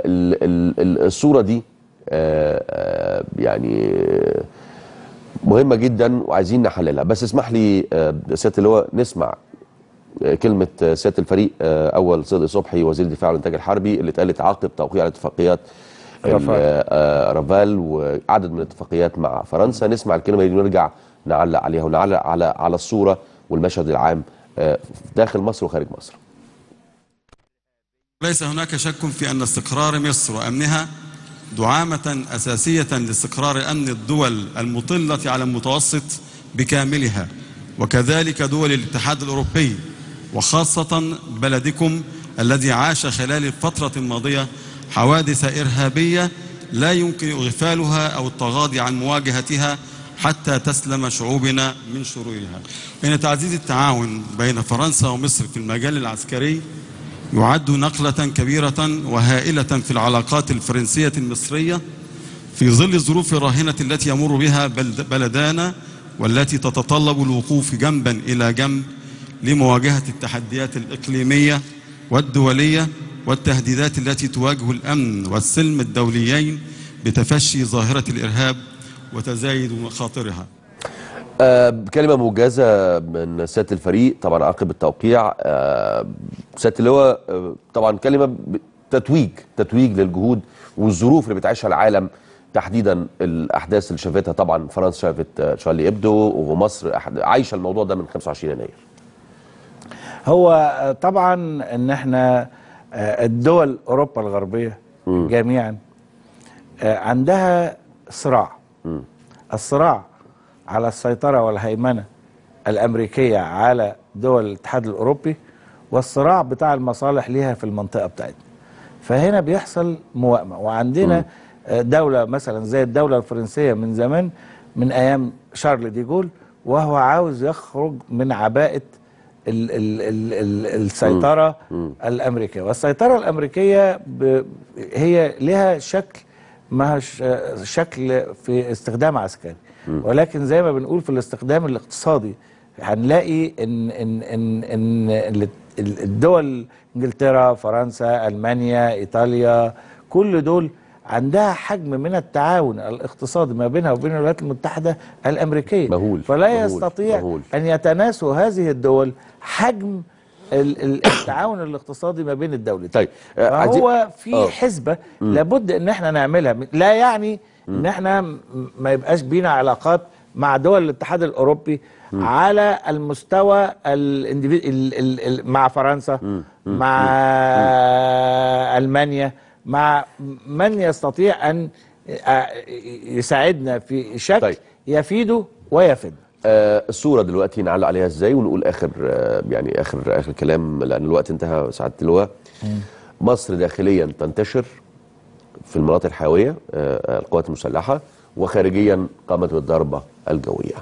ال ال ال الصوره دي آه، آه، يعني مهمه جدا وعايزين نحللها بس اسمح لي آه، سياده اللواء نسمع آه، كلمه آه، سياده الفريق آه، اول صدقي صبحي وزير الدفاع والانتاج الحربي اللي اتقالت عقب توقيع الاتفاقيات ال- رافال. آه، رافال وعدد من الاتفاقيات مع فرنسا نسمع الكلمه دي ونرجع نعلق عليها ونعلق على على الصوره والمشهد العام آه، داخل مصر وخارج مصر ليس هناك شك في أن استقرار مصر وأمنها دعامة أساسية لاستقرار أمن الدول المطلة على المتوسط بكاملها وكذلك دول الاتحاد الأوروبي وخاصة بلدكم الذي عاش خلال الفترة الماضية حوادث إرهابية لا يمكن إغفالها أو التغاضي عن مواجهتها حتى تسلم شعوبنا من شرورها إن تعزيز التعاون بين فرنسا ومصر في المجال العسكري يعد نقلة كبيرة وهائلة في العلاقات الفرنسية المصرية في ظل الظروف الراهنة التي يمر بها بلد- بلدانا والتي تتطلب الوقوف جنبا إلى جنب لمواجهة التحديات الإقليمية والدولية والتهديدات التي تواجه الأمن والسلم الدوليين بتفشي ظاهرة الإرهاب وتزايد مخاطرها آه، كلمة موجزة من سيادة الفريق طبعا عقب التوقيع آه، سيادة اللواء آه، طبعا كلمة ب- تتويج تتويج للجهود والظروف اللي بتعيشها العالم تحديدا الأحداث اللي شافتها طبعا فرنسا شافت آه، شارلي إبدو ومصر أحد- عايشة الموضوع ده من 25 يناير هو طبعا ان احنا آه، الدول اوروبا الغربيه جميعا آه، عندها صراع الصراع على السيطره والهيمنه الامريكيه على دول الاتحاد الاوروبي والصراع بتاع المصالح ليها في المنطقه بتاعتنا فهنا بيحصل موائمه وعندنا آه، دوله مثلا زي الدوله الفرنسيه من زمان من ايام شارل دي جول وهو عاوز يخرج من عباءه ال ال ال ال السيطره الامريكيه والسيطره الامريكيه ب هي لها شكل ماهش آه، شكل في استخدام عسكري ولكن زي ما بنقول في الاستخدام الاقتصادي هنلاقي ان ان ان ان ال- ال- الدول انجلترا فرنسا المانيا ايطاليا كل دول عندها حجم من التعاون الاقتصادي ما بينها وبين الولايات المتحده الامريكيه مهول، فلا مهول، يستطيع مهول. ان يتناسوا هذه الدول حجم ال- ال- التعاون الاقتصادي ما بين الدولتين طيب، آه، عايزين- فهو في آه. حسبه لابد ان احنا نعملها لا يعني ان احنا م- ما يبقاش بينا علاقات مع دول الاتحاد الاوروبي على المستوى الانديفي- ال ال ال مع فرنسا مع المانيا مع من يستطيع ان آه، يساعدنا في شكل طيب. يفيده ويفيد آه، الصورة دلوقتي نعلق عليها ازاي ونقول اخر آه، يعني اخر اخر كلام لان الوقت انتهى سعادة اللواء مصر داخليا تنتشر في المناطق الحيوية آه، القوات المسلحة وخارجيا قامت بالضربة الجوية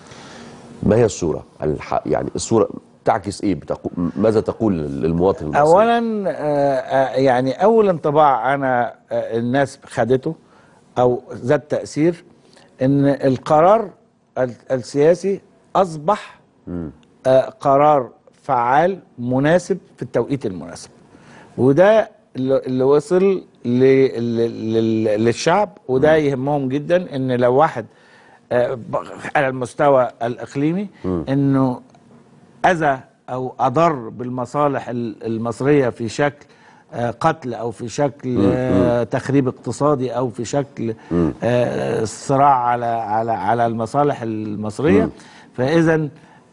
ما هي الصورة الح... يعني الصورة تعكس ايه بتقو... ماذا تقول للمواطن المصري اولا آه، آه، يعني اول انطباع انا آه، الناس خدته او ذات تاثير ان القرار ال- السياسي اصبح آه، قرار فعال مناسب في التوقيت المناسب وده اللي اللي وصل ل- ل- لل- للشعب وده يهمهم جدا ان لو واحد آه، ب- على المستوى الاقليمي انه اذى او اضر بالمصالح ال- المصريه في شكل آه، قتل او في شكل آه، تخريب اقتصادي او في شكل آه، صراع على على على المصالح المصريه فاذا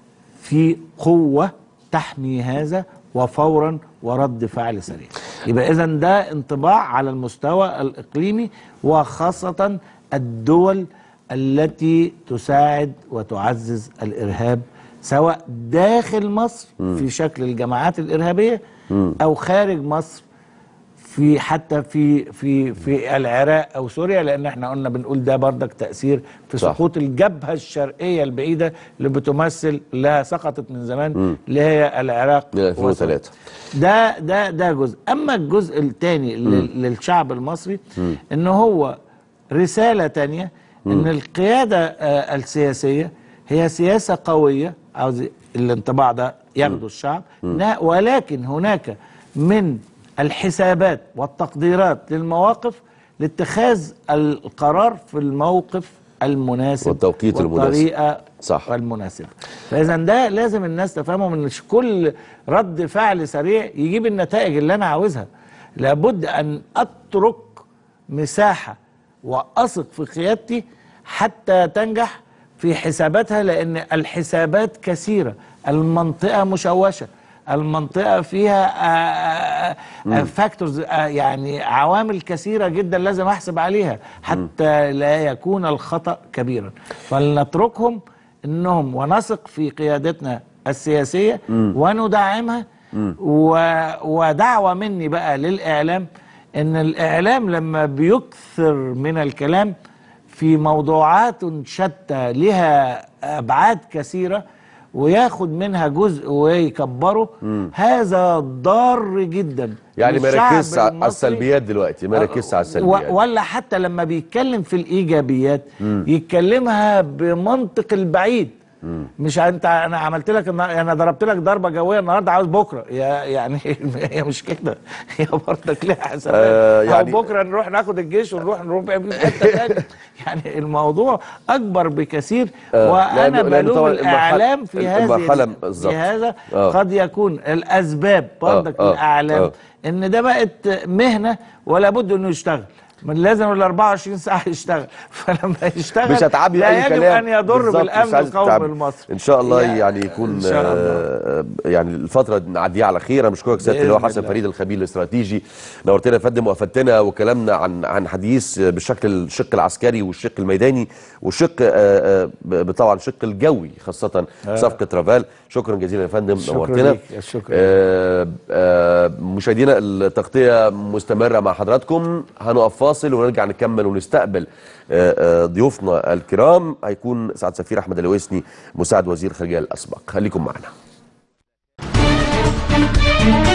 في قوه تحمي هذا وفورا ورد فعل سريع يبقى اذا ده انطباع على المستوى الاقليمي وخاصه الدول التي تساعد وتعزز الارهاب سواء داخل مصر في شكل الجماعات الارهابيه او خارج مصر في حتى في في في العراق او سوريا لان احنا قلنا بنقول ده بردك تاثير في صح. سقوط الجبهه الشرقيه البعيده اللي بتمثل لا سقطت من زمان اللي هي العراق من 2003 ده ده ده جزء اما الجزء الثاني للشعب المصري ان هو رساله تانية ان القياده آه، السياسيه هي سياسه قويه عاوز الانطباع ده ياخده الشعب إنها- ولكن هناك من الحسابات والتقديرات للمواقف لاتخاذ القرار في الموقف المناسب والتوقيت المناسب. والطريقة صح. المناسبة فإذا ده لازم الناس تفهمه من مش كل رد فعل سريع يجيب النتائج اللي أنا عاوزها لابد أن أترك مساحة وأثق في قيادتي حتى تنجح في حساباتها لأن الحسابات كثيرة المنطقة مشوشة المنطقة فيها فاكتورز يعني عوامل كثيرة جدا لازم أحسب عليها حتى لا يكون الخطأ كبيرا فلنتركهم انهم ونثق في قيادتنا السياسيه وندعمها و- ودعوه مني بقى للاعلام ان الاعلام لما بيكثر من الكلام في موضوعات شتى لها ابعاد كثيره وياخد منها جزء ويكبره هذا ضار جدا يعني ما للشعب يركزش على المصري. السلبيات دلوقتي ما يركزش على السلبيات و- ولا حتى لما بيتكلم في الايجابيات يتكلمها بمنطق البعيد مش انت انا عملت لك النا- انا ضربت لك ضربه جويه النهارده عاوز بكره يا يعني هي مش كده هي برضك ليها حسابات آه، آه يعني- يعني بكره نروح ناخد الجيش ونروح نروح في حته ثانيه يعني الموضوع اكبر بكثير آه، وانا لأنه- لأنه طبعاً بلوم المرحلة- الاعلام في هذه المرحلة بالظبط. في هذا آه. قد يكون الاسباب برضك آه، آه، الاعلام آه. ان ده بقت مهنه ولا بد انه يشتغل من لازم ال 24 ساعه يشتغل فلما يشتغل مش هتعبي لا اي يجب كلام ان يضر بالظبط، مش بالامن عايز القومي تتعبي. المصري ان شاء الله يا- يعني يكون ان شاء الله آه، يعني الفتره نعديها على خير انا بشكرك سياده بإذن اللواء حسن الله. فريد الخبير الاستراتيجي نورتنا يا فندم وافدتنا وكلامنا عن عن حديث بالشكل الشق العسكري والشق الميداني والشق آه، آه، ب- طبعا الشق الجوي خاصه صفقه رافال شكرا جزيلا يا فندم شكرا نورتنا ليك، شكرا. آه، آه، مشاهدينا التغطيه مستمره مع حضراتكم هنقف فاصل ونرجع نكمل ونستقبل آه، آه، ضيوفنا الكرام هيكون سعد سفير احمد الويسني مساعد وزير الخارجيه الاسبق خليكم معنا